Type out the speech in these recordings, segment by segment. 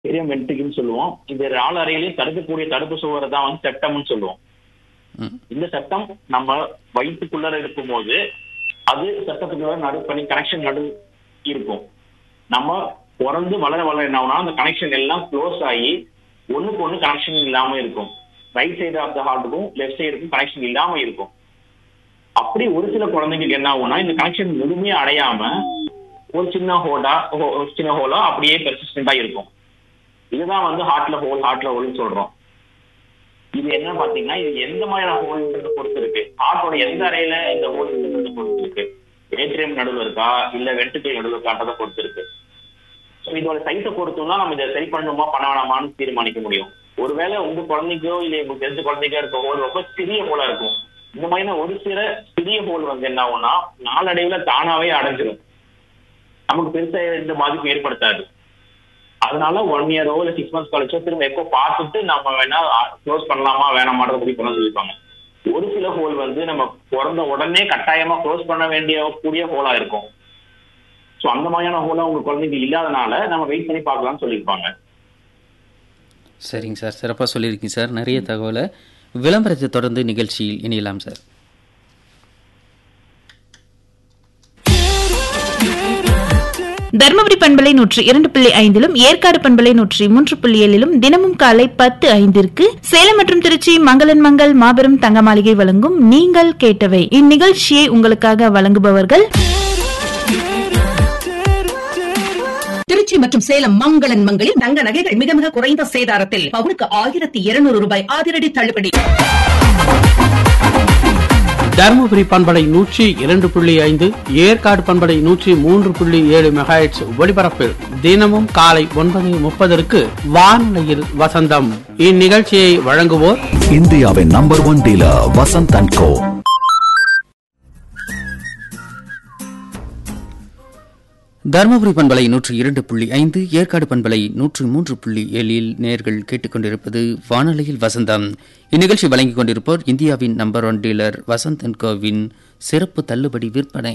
பெரிய வென்ட்ரிக்கிள்னு சொல்லுவோம் இந்த நாலு அறையிலையும் தடுக்கக்கூடிய தடுப்பு சுவரை தான் வந்து செப்டம்னு சொல்லுவோம் ம். இந்த சட்டம் நம்ம வயிற்றுக்குள்ள இருக்கும்போது அது சட்டத்துக்குள்ள நடு பண்ணி கனெக்ஷன் நடு இருக்கும் நம்ம பிறந்து வளர வளர என்ன ஆகும்னா அந்த கனெக்ஷன் எல்லாம் க்ளோஸ் ஆகி ஒண்ணுக்கு ஒண்ணு கனெக்ஷன் இல்லாம இருக்கும் ரைட் சைடு ஆஃப் த ஹார்ட்டுக்கும் லெஃப்ட் சைடுக்கும் கனெக்ஷன் இல்லாம இருக்கும் அப்படி ஒரு சில குழந்தைங்களுக்கு என்ன ஆகும்னா இந்த கனெக்ஷன் முழுமையா அடையாம ஒரு சின்ன ஹோலா ஒரு சின்ன ஹோலா அப்படியே பெர்சிஸ்டண்டா இருக்கும் இதுதான் வந்து ஹார்ட்ல ஹோல் ஹார்ட்ல ஹோல்னு சொல்றோம் இது என்ன பாத்தீங்கன்னா இது எந்த மாதிரியான ஹோல்ன்றத பொறுத்து இருக்கு ஹார்ட்டோட எந்த அறையில இந்த ஹோல் பொறுத்து இருக்கு ஏட்ரியம் நடுவில் இருக்கா இல்ல வெட்டுக்கை நடுவில் இருக்கான்றதை பொறுத்து இருக்கு ஸோ இதோட சைஸை பொறுத்தும் தான் நம்ம இதை சரி பண்ணணுமா பண்ண வேணாமான்னு தீர்மானிக்க முடியும் ஒருவேளை உங்க குழந்தைக்கோ இல்ல உங்களுக்கு தெரிஞ்ச குழந்தைக்கோ இருக்க ஹோல் ரொம்ப சிறிய ஹோலா இருக்கும் இந்த மாதிரியான ஒரு சில சிறிய ஹோல் வந்து என்ன ஆகும்னா நாளடைவுல தானாவே அடைஞ்சிடும் நமக்கு பெருசா எந்த பாதிப்பும் ஏற்படுத்தாது அதனால ஒன் இயரோ இல்ல சிக்ஸ் மந்த்ஸ் கழிச்சோ திரும்ப எப்போ பார்த்துட்டு நம்ம வேணா க்ளோஸ் பண்ணலாமா வேணாமான்றத முடிவு பண்ண சொல்லியிருப்பாங்க ஒரு சில ஹோல் வந்து நம்ம பிறந்த உடனே கட்டாயமா க்ளோஸ் பண்ண வேண்டிய கூடிய ஹோலா இருக்கும் ஸோ அந்த மாதிரியான ஹோலா உங்க குழந்தைங்க இல்லாதனால நம்ம வெயிட் பண்ணி பார்க்கலாம்னு சொல்லியிருப்பாங்க சரிங்க சார் சிறப்பாக சொல்லியிருக்கீங்க சார் நிறைய தகவலை விளம்பரத்தை தொடர்ந்து நிகழ்ச்சியில் இணையலாம் சார் தருமபுரி பண்பலை நூற்றி இரண்டு புள்ளி ஐந்திலும் ஏற்காடு பண்பலை நூற்றி மூன்று புள்ளி ஏழிலும் தினமும் காலை பத்து ஐந்திற்கு சேலம் மற்றும் திருச்சி மங்களன் மங்கள் மாபெரும் தங்க மாளிகை வழங்கும் நீங்கள் கேட்டவை இந்நிகழ்ச்சியை உங்களுக்காக வழங்குபவர்கள் திருச்சி மற்றும் சேலம் மங்களன் மங்களில் தங்க நகைகள் மிக மிக குறைந்த சேதாரத்தில் பவுனுக்கு ஆயிரத்தி இருநூறு ரூபாய் அதிரடி தள்ளுபடி தருமபுரி பண்பலை நூற்றி இரண்டு புள்ளி ஐந்து ஏற்காடு பண்பலை நூற்றி மூன்று புள்ளி ஏழு மெகாஹெட்ஸ் ஒலிபரப்பில் தினமும் காலை ஒன்பது முப்பதற்கு வானொலியில் வசந்தம் இந்நிகழ்ச்சியை வழங்குவோர் இந்தியாவின் number one dealer Vasanth and co Dharmapuri பண்பலை நூற்றி இரண்டு புள்ளி ஐந்து ஏற்காடு பண்பலை நூற்றி மூன்று புள்ளி ஏழில் நேர்கள் கேட்டுக்கொண்டிருப்பது வானொலியில் வசந்தம் இந்நிகழ்ச்சி வழங்கிக் கொண்டிருப்போர் இந்தியாவின் number one dealer Vasanth and கோவின் சிறப்பு தள்ளுபடி விற்பனை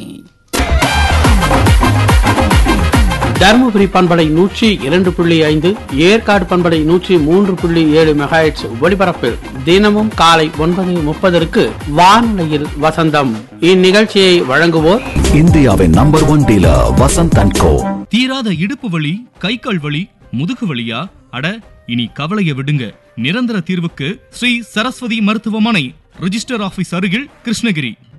தருமபுரி பண்பலை நூற்றி இரண்டு புள்ளி ஐந்து ஏற்காடு பண்பலை நூற்றி மூன்று புள்ளி ஏழு மெகாஹெட்ஸ் ஒலிபரப்பில் தினமும் காலை ஒன்பது முப்பதற்கு வானொலியில் வசந்தம் இந்நிகழ்ச்சியை வழங்குவோர் இந்தியாவின் number one dealer Vasanth and co தீராத இடுப்பு வலி கை கால் வலி முதுகு வலியா அட இனி கவலைய விடுங்க நிரந்தர தீர்வுக்கு ஸ்ரீ சரஸ்வதி மருத்துவமனை ரிஜிஸ்டர் ஆபீஸ் அருகில் கிருஷ்ணகிரி